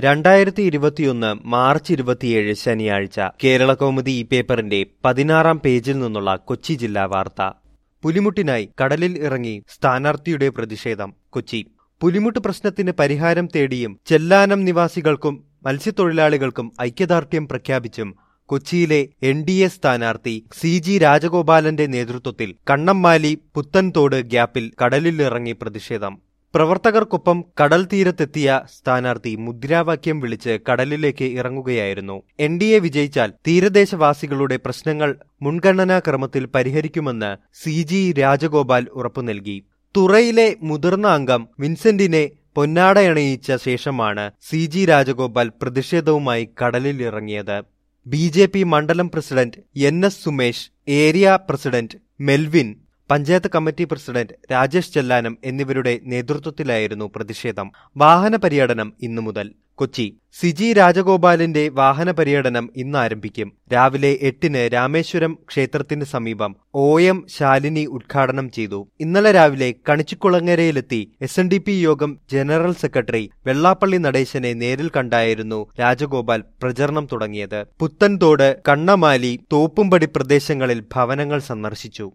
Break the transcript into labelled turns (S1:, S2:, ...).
S1: രണ്ടായിരത്തി ഇരുപത്തിയൊന്ന് മാർച്ച് ഇരുപത്തിയേഴ് ശനിയാഴ്ച കേരള കൗമുദി ഈ പേപ്പറിന്റെ പതിനാറാം പേജിൽ നിന്നുള്ള കൊച്ചി ജില്ലാ വാർത്ത പുലിമുട്ടിനായി കടലിൽ ഇറങ്ങി സ്ഥാനാർത്ഥിയുടെ പ്രതിഷേധം കൊച്ചി പുലിമുട്ട് പ്രശ്നത്തിന് പരിഹാരം തേടിയും ചെല്ലാനം നിവാസികൾക്കും മത്സ്യത്തൊഴിലാളികൾക്കും ഐക്യദാർഢ്യം പ്രഖ്യാപിച്ചും കൊച്ചിയിലെ എൻ ഡി എ സ്ഥാനാർത്ഥി സി ജി രാജഗോപാലന്റെ നേതൃത്വത്തിൽ കണ്ണമ്മാലി പുത്തൻതോട് ഗ്യാപ്പിൽ കടലിലിറങ്ങി പ്രതിഷേധം പ്രവർത്തകർക്കൊപ്പം കടൽ തീരത്തെത്തിയ സ്ഥാനാർത്ഥി മുദ്രാവാക്യം വിളിച്ച് കടലിലേക്ക് ഇറങ്ങുകയായിരുന്നു എൻ ഡി എ വിജയിച്ചാൽ തീരദേശവാസികളുടെ പ്രശ്നങ്ങൾ മുൻഗണനാ ക്രമത്തിൽ പരിഹരിക്കുമെന്ന് സി ജി രാജഗോപാൽ ഉറപ്പു നൽകി തുറയിലെ മുതിർന്ന അംഗം വിൻസെന്റിനെ പൊന്നാടയണിയിച്ച ശേഷമാണ് സി ജി രാജഗോപാൽ പ്രതിഷേധവുമായി കടലിലിറങ്ങിയത് ബി ജെ പി മണ്ഡലം president N S Sumesh area president Melvin panchayat committee president Rajesh Chellanam എന്നിവരുടെ നേതൃത്വത്തിലായിരുന്നു പ്രതിഷേധം വാഹന പര്യടനം ഇന്നു മുതൽ കൊച്ചി സിജി രാജഗോപാലിന്റെ വാഹന പര്യടനം ഇന്ന് ആരംഭിക്കും രാവിലെ എട്ടിന് രാമേശ്വരം ക്ഷേത്രത്തിന് സമീപം ഒ എം ശാലിനി ഉദ്ഘാടനം ചെയ്തു ഇന്നലെ രാവിലെ കണിച്ചിക്കുളങ്ങരയിലെത്തി എസ് എൻ ഡി പി യോഗം ജനറൽ സെക്രട്ടറി വെള്ളാപ്പള്ളി നടേശനെ നേരിൽ കണ്ടായിരുന്നു രാജഗോപാൽ പ്രചരണം തുടങ്ങിയത് പുത്തൻതോട് കണ്ണമാലി തോപ്പുംപടി പ്രദേശങ്ങളിൽ ഭവനങ്ങൾ സന്ദർശിച്ചു